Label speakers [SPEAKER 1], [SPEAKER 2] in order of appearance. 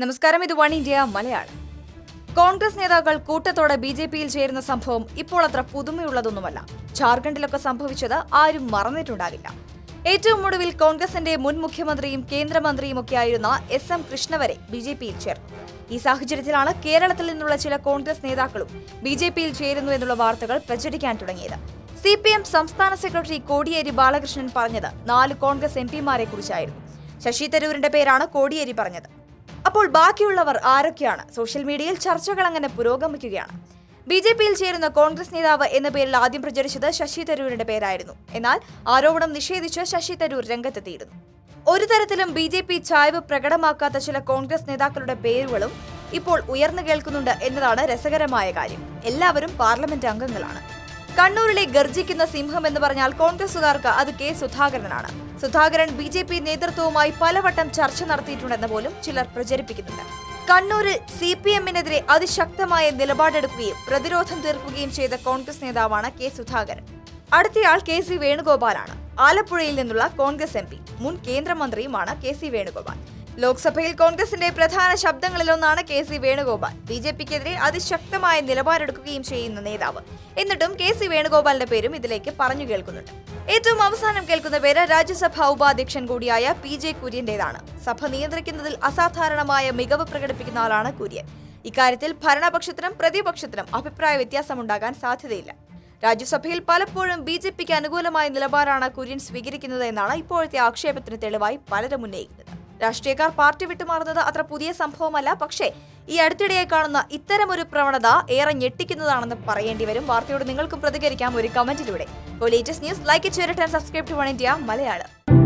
[SPEAKER 1] നമസ്കാരം ഇത് one India Malayalam Congress നേതാക്കൾ കൂട്ടത്തോടെ ബി ജെ പിയിൽ ചേരുന്ന സംഭവം ഇപ്പോൾ അത്ര പുതുമയുള്ളതൊന്നുമല്ല ജാർഖണ്ഡിലൊക്കെ സംഭവിച്ചത് ആരും മറന്നിട്ടുണ്ടാകില്ല ഏറ്റവും ഒടുവിൽ കോൺഗ്രസിന്റെ മുൻ മുഖ്യമന്ത്രിയും കേന്ദ്രമന്ത്രിയും ഒക്കെയായിരുന്ന എസ് എം കൃഷ്ണ വരെ ബി ജെ പിയിൽ ചേർന്നു ഈ സാഹചര്യത്തിലാണ് കേരളത്തിൽ നിന്നുള്ള ചില കോൺഗ്രസ് നേതാക്കളും ബി ജെ പിയിൽ ചേരുന്നു എന്നുള്ള വാർത്തകൾ പ്രചരിക്കാൻ തുടങ്ങിയത് സി പി എം സംസ്ഥാന സെക്രട്ടറി കോടിയേരി ബാലകൃഷ്ണൻ പറഞ്ഞത് നാല് കോൺഗ്രസ് എം പിമാരെ കുറിച്ചായിരുന്നു ശശി തരൂരിന്റെ പേരാണ് കോടിയേരി പറഞ്ഞത് അപ്പോൾ ബാക്കിയുള്ളവർ ആരൊക്കെയാണ് സോഷ്യൽ മീഡിയയിൽ ചർച്ചകൾ അങ്ങനെ പുരോഗമിക്കുകയാണ് ബി ജെ പിയിൽ ചേരുന്ന കോൺഗ്രസ് നേതാവ് എന്ന പേരിൽ ആദ്യം പ്രചരിച്ചത് ശശി തരൂരിന്റെ പേരായിരുന്നു എന്നാൽ ആരോപണം നിഷേധിച്ച് ശശി തരൂർ രംഗത്തെത്തിയിരുന്നു ഒരു തരത്തിലും ബി ജെ പി ചായ്വ് പ്രകടമാക്കാത്ത ചില കോൺഗ്രസ് നേതാക്കളുടെ പേരുകളും ഇപ്പോൾ ഉയർന്നു കേൾക്കുന്നുണ്ട് എന്നതാണ് രസകരമായ കാര്യം എല്ലാവരും പാർലമെന്റ് അംഗങ്ങളാണ് കണ്ണൂരിലെ ഗർജിക്കുന്ന സിംഹം എന്ന് പറഞ്ഞാൽ കോൺഗ്രസുകാർക്ക് അത് കെ സുധാകരനാണ് സുധാകരൻ ബി ജെ പി നേതൃത്വവുമായി പലവട്ടം ചർച്ച നടത്തിയിട്ടുണ്ടെന്ന് പോലും ചിലർ പ്രചരിപ്പിക്കുന്നുണ്ട് കണ്ണൂരിൽ സി പി എമ്മിനെതിരെ അതിശക്തമായ നിലപാടെടുക്കുകയും പ്രതിരോധം തീർക്കുകയും ചെയ്ത കോൺഗ്രസ് നേതാവാണ് കെ സുധാകരൻ അടുത്തയാൾ കെ സി വേണുഗോപാലാണ് ആലപ്പുഴയിൽ നിന്നുള്ള കോൺഗ്രസ് എം പി മുൻ കേന്ദ്രമന്ത്രിയുമാണ് കെ സി വേണുഗോപാൽ ലോക്സഭയിൽ കോൺഗ്രസിന്റെ പ്രധാന ശബ്ദങ്ങളിലൊന്നാണ് K C Venugopal B J പിക്കെതിരെ അതിശക്തമായ നിലപാടെടുക്കുകയും ചെയ്യുന്ന നേതാവ് എന്നിട്ടും കെ സി വേണുഗോപാലിന്റെ പേരും ഇതിലേക്ക് പറഞ്ഞു കേൾക്കുന്നുണ്ട് ഏറ്റവും അവസാനം കേൾക്കുന്ന പേര് രാജ്യസഭാ ഉപാധ്യക്ഷൻ കൂടിയായ പി ജെ കുര്യന്റേതാണ് സഭ നിയന്ത്രിക്കുന്നതിൽ അസാധാരണമായ മികവ് പ്രകടിപ്പിക്കുന്ന ആളാണ് കുര്യൻ ഇക്കാര്യത്തിൽ ഭരണപക്ഷത്തിനും പ്രതിപക്ഷത്തിനും അഭിപ്രായ വ്യത്യാസമുണ്ടാകാൻ സാധ്യതയില്ല രാജ്യസഭയിൽ പലപ്പോഴും ബി ജെ പിക്ക് അനുകൂലമായ നിലപാടാണ് കുര്യൻ സ്വീകരിക്കുന്നത് എന്നാണ് ഇപ്പോഴത്തെ ആക്ഷേപത്തിന് തെളിവായി പലരും ഉന്നയിക്കുന്നത് രാഷ്ട്രീയക്കാർ പാർട്ടി വിട്ടുമാറുന്നത് അത്ര പുതിയ സംഭവമല്ല പക്ഷേ ഈ അടുത്തിടെയായി കാണുന്ന ഇത്തരമൊരു പ്രവണത ഏറെ ഞെട്ടിക്കുന്നതാണെന്ന് പറയേണ്ടി വരും വാർത്തയോട് നിങ്ങൾക്കും പ്രതികരിക്കാം ഒരു കമന്റിലൂടെ ലേറ്റസ്റ്റ് ന്യൂസ് ലൈക്ക് ചെയ്തിട്ട് subscribe to one India Malayalam